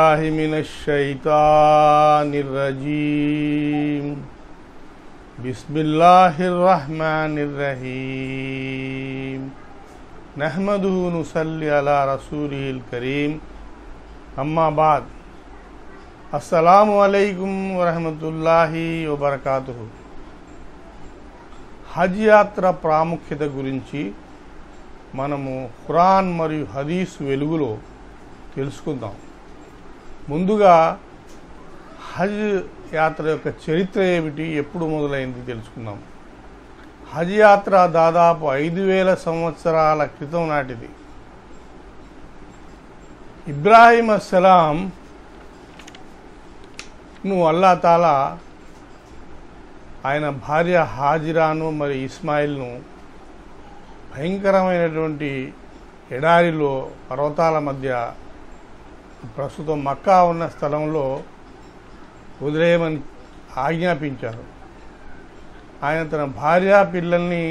بالله من الشيطان الرجيم بسم الله الرحمن الرحيم نحمده نصلي على رسوله الكريم أما بعد అస్సలాము అలైకుం వరహమతుల్లాహి వబర్కాతుహు హజ్ యాత్ర ప్రాముఖ్యత గురించి మనము ఖురాన్ మరియు హదీస్ వెలుగులో తెలుసుకుందాం ముందుగా హజ్ యాత్ర యొక్క చరిత్ర ఏమిటి ఎప్పుడు మొదలైంది తెలుసుకుందాం హజ్ యాత్ర దాదాపు ఐదు వేల సంవత్సరాల క్రితం నాటిది ఇబ్రాహిం అస్సలాం నువ్వు అల్లా తాలా ఆయన భార్య హాజిరాను మరి ఇస్మాయిల్ను భయంకరమైనటువంటి ఎడారిలో పర్వతాల మధ్య ప్రస్తుతం మక్కా ఉన్న స్థలంలో వదిలేయమని ఆజ్ఞాపించారు ఆయన తన భార్య పిల్లల్ని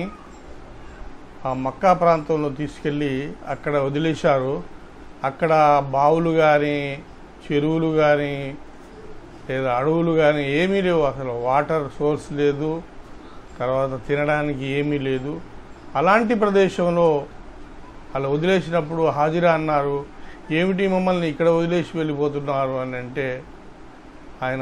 ఆ మక్కా ప్రాంతంలో తీసుకెళ్ళి అక్కడ వదిలేశారు అక్కడ బావులు కానీ చెరువులు కానీ లేదా అడవులు కానీ ఏమీ లేవు అసలు వాటర్ సోర్స్ లేదు తర్వాత తినడానికి ఏమీ లేదు అలాంటి ప్రదేశంలో అలా వదిలేసినప్పుడు హాజిరా అన్నారు ఏమిటి మమ్మల్ని ఇక్కడ వదిలేసి వెళ్ళిపోతున్నారు అని అంటే ఆయన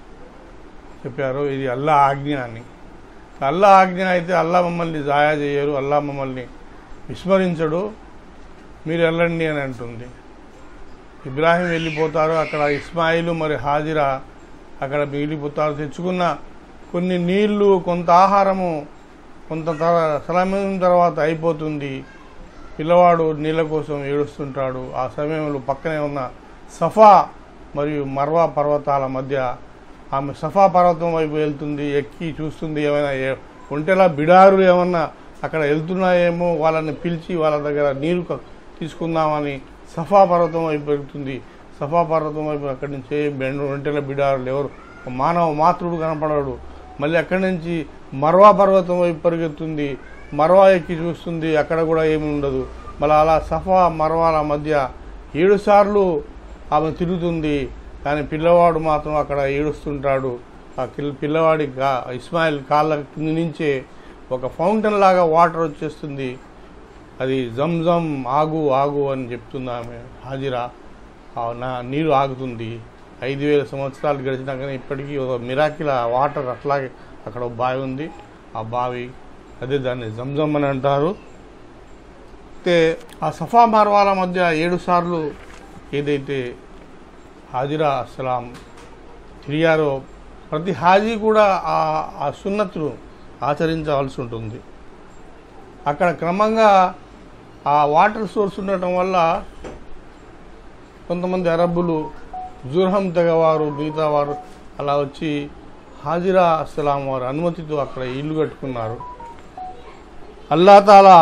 చెప్పారు ఇది అల్లా ఆజ్ఞ అని అల్లా ఆజ్ఞ అయితే అల్లా మమ్మల్ని జాయా చేయరు అల్లా మమ్మల్ని విస్మరించడు మీరు వెళ్ళండి అని అంటుంది ఇబ్రాహిం వెళ్ళిపోతారు అక్కడ ఇస్మాయిల్ మరి హాజిరా అక్కడ మిగిలిపోతారు తెచ్చుకున్న కొన్ని నీళ్లు కొంత ఆహారము కొంత తర- సమయం తర్వాత అయిపోతుంది పిల్లవాడు నీళ్ళ కోసం ఏడుస్తుంటాడు ఆ సమయంలో పక్కనే ఉన్న సఫా మరియు మర్వా పర్వతాల మధ్య ఆమె సఫా పర్వతం వైపు వెళ్తుంది ఎక్కి చూస్తుంది ఏమైనా ఏ- ఒంటెలా బిడారులు ఏమన్నా అక్కడ వెళ్తున్నాయేమో వాళ్ళని పిలిచి వాళ్ళ దగ్గర నీరు క- తీసుకుందామని సఫా పర్వతం వైపు వెళ్తుంది సఫా పర్వతం వైపు అక్కడి నుంచి ఏ బెండు ఒంటెల బిడారులు ఎవరు ఒక మానవ మాతృడు కనపడాడు మళ్ళీ అక్కడి నుంచి మర్వా పర్వతం వైపు పరిగెత్తుంది మర్వా ఎక్కి చూస్తుంది అక్కడ కూడా ఏమి ఉండదు మళ్ళీ అలా సఫా మర్వాల మధ్య ఏడు సార్లు ఆమె తిరుగుతుంది కానీ పిల్లవాడు మాత్రం అక్కడ ఏడుస్తుంటాడు ఆ కిల్- పిల్లవాడి గా ఇస్మాయిల్ కాళ్ళ కింద నుంచే ఒక ఫౌంటైన్ లాగా వాటర్ వచ్చేస్తుంది అది జమ్ జమ్ ఆగు ఆగు అని చెప్తుంది ఆమె హాజిరా ఆ నా నీరు ఆగుతుంది ఐదు వేల సంవత్సరాలు గడిచినా కానీ ఇప్పటికీ ఒక మిరాకిల వాటర్ అట్లాగే అక్కడ ఒక బావి ఉంది ఆ బావి అదే దాన్ని జంజమ్ అని అంటారు అయితే ఆ సఫా మార్వాల మధ్య ఏడు సార్లు ఏదైతే హాజిరా అస్సలాం తిరిగారో ప్రతి హాజీ కూడా ఆ ఆ సున్నతును ఆచరించవలసి ఉంటుంది అక్కడ క్రమంగా ఆ వాటర్ సోర్స్ ఉండటం వల్ల కొంతమంది అరబ్బులు జుర్హం తెగవారు మిగతా వారు అలా వచ్చి హాజిరా అస్సలాం వారి అనుమతితో అక్కడ ఇల్లు కట్టుకున్నారు అల్లా తాలా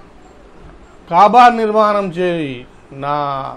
కాబా నిర్మాణం చేయి నా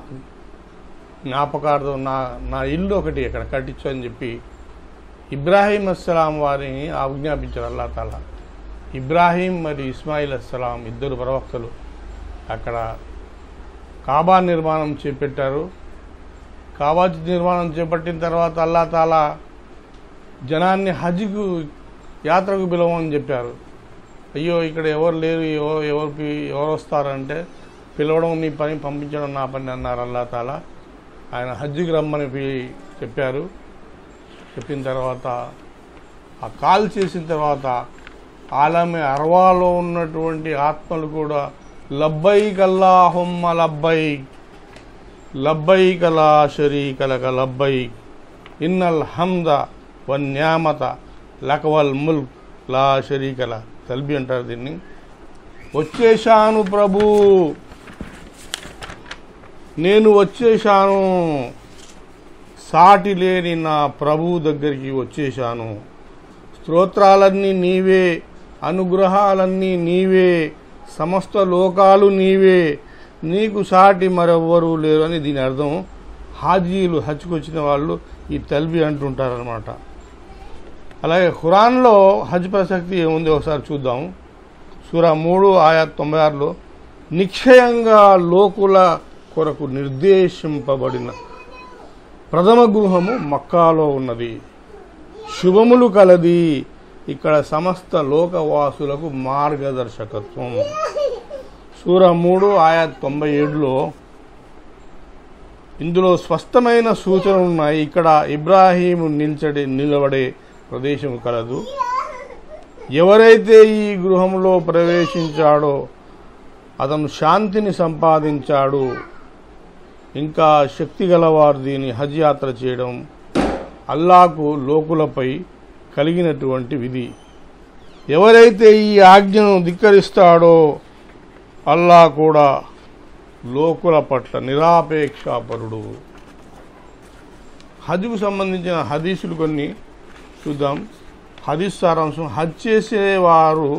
జ్ఞాపకార్థం నా నా ఇల్లు ఒకటి అక్కడ కట్టించు అని చెప్పి ఇబ్రాహీం అస్సలాం వారిని ఆజ్ఞాపించారు అల్లా తాలా ఇబ్రాహీం మరియు ఇస్మాయిల్ అస్సలాం ఇద్దరు ప్రవక్తలు అక్కడ కాబా నిర్మాణం చేపట్టారు కాబా నిర్మాణం చేపట్టిన తర్వాత అల్లా తాలా జనాన్ని హజ్కు యాత్రకు పిలవమని చెప్పారు అయ్యో ఇక్కడ ఎవరు లేరు ఎవరు ఎవరు పి- ఎవరు వస్తారంటే పిలవడం నీ పని పంపించడం నా పని అన్నారు అల్లా తాలా ఆయన హజ్కి రమ్మని పి- చెప్పారు చెప్పిన తర్వాత ఆ కాల్ చేసిన తర్వాత ఆలమే అరవాలో ఉన్నటువంటి ఆత్మలు కూడా లబ్బైక్ అల్లాహుమ్మ లబ్బైక్ లబ్బైక్ లా షరీకలక లబ్బైక్ ఇన్నల్ హమ్ద వన్యామత లకవల్ ముల్క్ లా షరీకల తల్బి అంటారు దీన్ని వచ్చేశాను ప్రభు నేను వచ్చేశాను సాటి లేని నా ప్రభు దగ్గరికి వచ్చేశాను స్తోత్రాలన్నీ నీవే అనుగ్రహాలన్నీ నీవే సమస్త లోకాలు నీవే నీకు సాటి మరెవ్వరూ లేరు అని దీని అర్థం హాజీలు హజ్కి వచ్చిన వాళ్ళు ఈ తల్బి అంటుంటారనమాట అలాగే ఖురాన్లో హజ్ ప్రసక్తి ఏముంది ఒకసారి చూద్దాం సూరా మూడు ఆయా తొంభై ఆరులో నిక్షయంగా లోకుల కొరకు నిర్దేశింపబడిన ప్రథమ గృహము మక్కాలో ఉన్నది శుభములు కలది ఇక్కడ సమస్త లోకవాసులకు మార్గదర్శకత్వం సూర మూడు ఆయా తొంభై ఏడులో ఇందులో స్పష్టమైన సూచనలు ఉన్నాయి ఇక్కడ ఇబ్రాహీము నిల్చడి నిలబడే ప్రదేశం కలదు ఎవరైతే ఈ గృహంలో ప్రవేశించాడో అతను శాంతిని సంపాదించాడు ఇంకా శక్తి గలవారు దీని హజ్ యాత్ర చేయడం అల్లాకు లోకులపై కలిగినటువంటి విధి ఎవరైతే ఈ ఆజ్ఞను ధిక్కరిస్తాడో అల్లా కూడా లోకుల పట్ల నిరాపేక్షాపరుడు హజ్కు సంబంధించిన హదీసులు కొన్ని చూద్దాం హదీస్ సారాంశం హజ్ చేసేవారు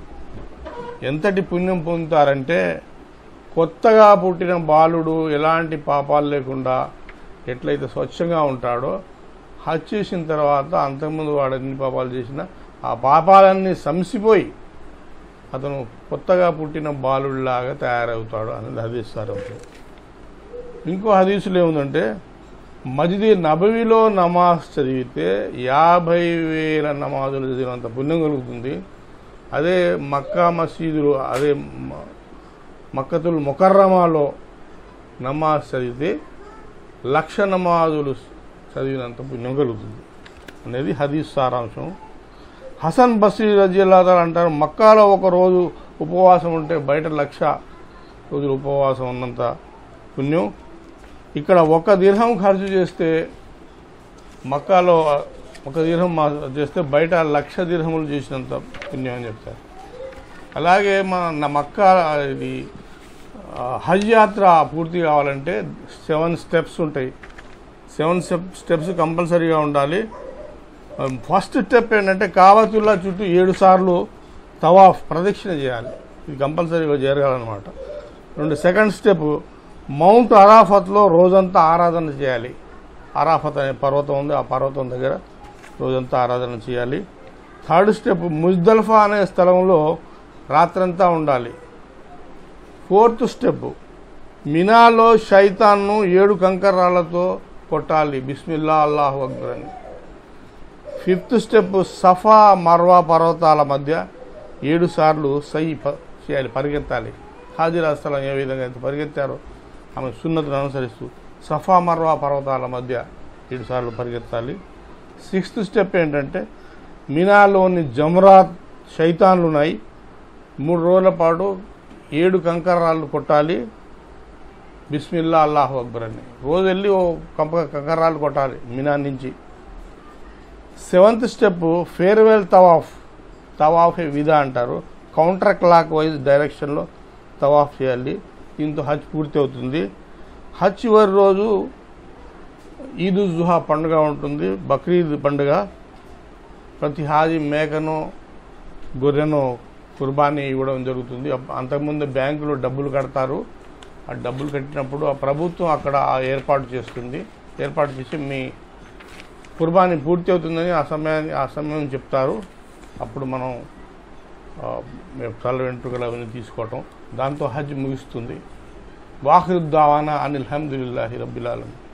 ఎంతటి పుణ్యం పొందుతారంటే కొత్తగా పుట్టిన బాలుడు ఎలాంటి పాపాలు లేకుండా ఎట్లయితే స్వచ్ఛంగా ఉంటాడో హజ్ చేసిన తర్వాత అంతకుముందు వాడు ఎన్ని పాపాలు చేసినా ఆ పాపాలన్నీ సంసిపోయి అతను కొత్తగా పుట్టిన బాలుడిలాగా తయారవుతాడు అనేది హదీస్ సారాంశం ఇంకో హదీసులు ఏముందంటే మజిదీ నబవిలో నమాజ్ చదివితే యాభై వేల నమాజులు చదివినంత పుణ్యం కలుగుతుంది అదే మక్కా మసీదులు అదే మ- మక్కతుల్ ముకర్రమాలో నమాజ్ చదివితే లక్ష నమాజులు చదివినంత పుణ్యం కలుగుతుంది అనేది హదీస్ సారాంశం హసన్ బస్రీ రజిల్లా అంటారు మక్కాలో ఒక రోజు ఉపవాసం ఉంటే బయట లక్ష రోజులు ఉపవాసం ఉన్నంత పుణ్యం ఇక్కడ ఒక దీర్ఘం ఖర్చు చేస్తే మక్కాలో ఒక దీర్ఘం మా- చేస్తే బయట లక్ష దీర్ఘములు చేసినంత పుణ్యం అని చెప్తారు అలాగే మన నా మక్కా ఇది ఆ, హజ్ యాత్ర పూర్తి కావాలంటే సెవెన్ స్టెప్స్ ఉంటాయి సెవెన్ స్టెప్ స్టెప్స్ కంపల్సరీగా ఉండాలి ఫస్ట్ స్టెప్ ఏంటంటే కావతుల్లా చుట్టూ ఏడు సార్లు తవాఫ్ ప్రదక్షిణ చేయాలి ఇది కంపల్సరీగా జరగాలన్నమాట రెండు సెకండ్ స్టెప్ మౌంట్ అరాఫత్లో రోజంతా ఆరాధన చేయాలి అరాఫత్ అనే పర్వతం ఉంది ఆ పర్వతం దగ్గర రోజంతా ఆరాధన చేయాలి థర్డ్ స్టెప్ ముజ్దల్ఫా అనే స్థలంలో రాత్రంతా ఉండాలి ఫోర్త్ స్టెప్ మినాలో శైతాన్ను ఏడు కంకర్రాళ్లతో కొట్టాలి బిస్మిల్లా అల్లాహు అక్బర్ అని ఫిఫ్త్ స్టెప్ సఫా మర్వా పర్వతాల మధ్య ఏడు సార్లు సై ప- చేయాలి పరిగెత్తాలి హాజిరా స్థలం ఏ విధంగా అయితే పరిగెత్తారో ఆమె సున్నతిని అనుసరిస్తూ సఫా మర్వా పర్వతాల మధ్య ఏడు సార్లు పరిగెత్తాలి సిక్స్త్ స్టెప్ ఏంటంటే మినాలోని జమరాత్ శైతాన్లు ఉన్నాయి మూడు రోజుల పాటు ఏడు కంకర్రాళ్ళు కొట్టాలి బిస్మిల్లా అల్లాహు అక్బర్ అని రోజు వెళ్ళి ఓ కంప కంకర్రాళ్ళు కొట్టాలి మినా నుంచి సెవెంత్ స్టెప్ ఫేర్వెల్ తవాఫ్ తవాఫ్ ఏ విధా అంటారు కౌంటర్ క్లాక్ వైజ్ డైరెక్షన్లో తవాఫ్ చేయాలి దీంతో హజ్ పూర్తి అవుతుంది హజ్ చివరి రోజు ఈద్ జుహా పండుగ ఉంటుంది బక్రీద్ పండుగ ప్రతి హాజీ మేకను గొర్రెను కుర్బానీ ఇవ్వడం జరుగుతుంది అప్ప- అంతకుముందు బ్యాంకులో డబ్బులు కడతారు ఆ డబ్బులు కట్టినప్పుడు ఆ ప్రభుత్వం అక్కడ ఆ ఏర్పాటు చేస్తుంది ఏర్పాటు చేసి మీ కుర్బానీ పూర్తి అవుతుందని ఆ సమయాన్ని ఆ సమయం చెప్తారు అప్పుడు మనం ఆ, మేము తల వెంట్రుకలు అవన్నీ తీసుకోవటం దాంతో హజ్ ముగిస్తుంది వాహిరుద్దావానా అనిల్ హమ్దుల్లాహి రబ్బిల్ ఆలమీన్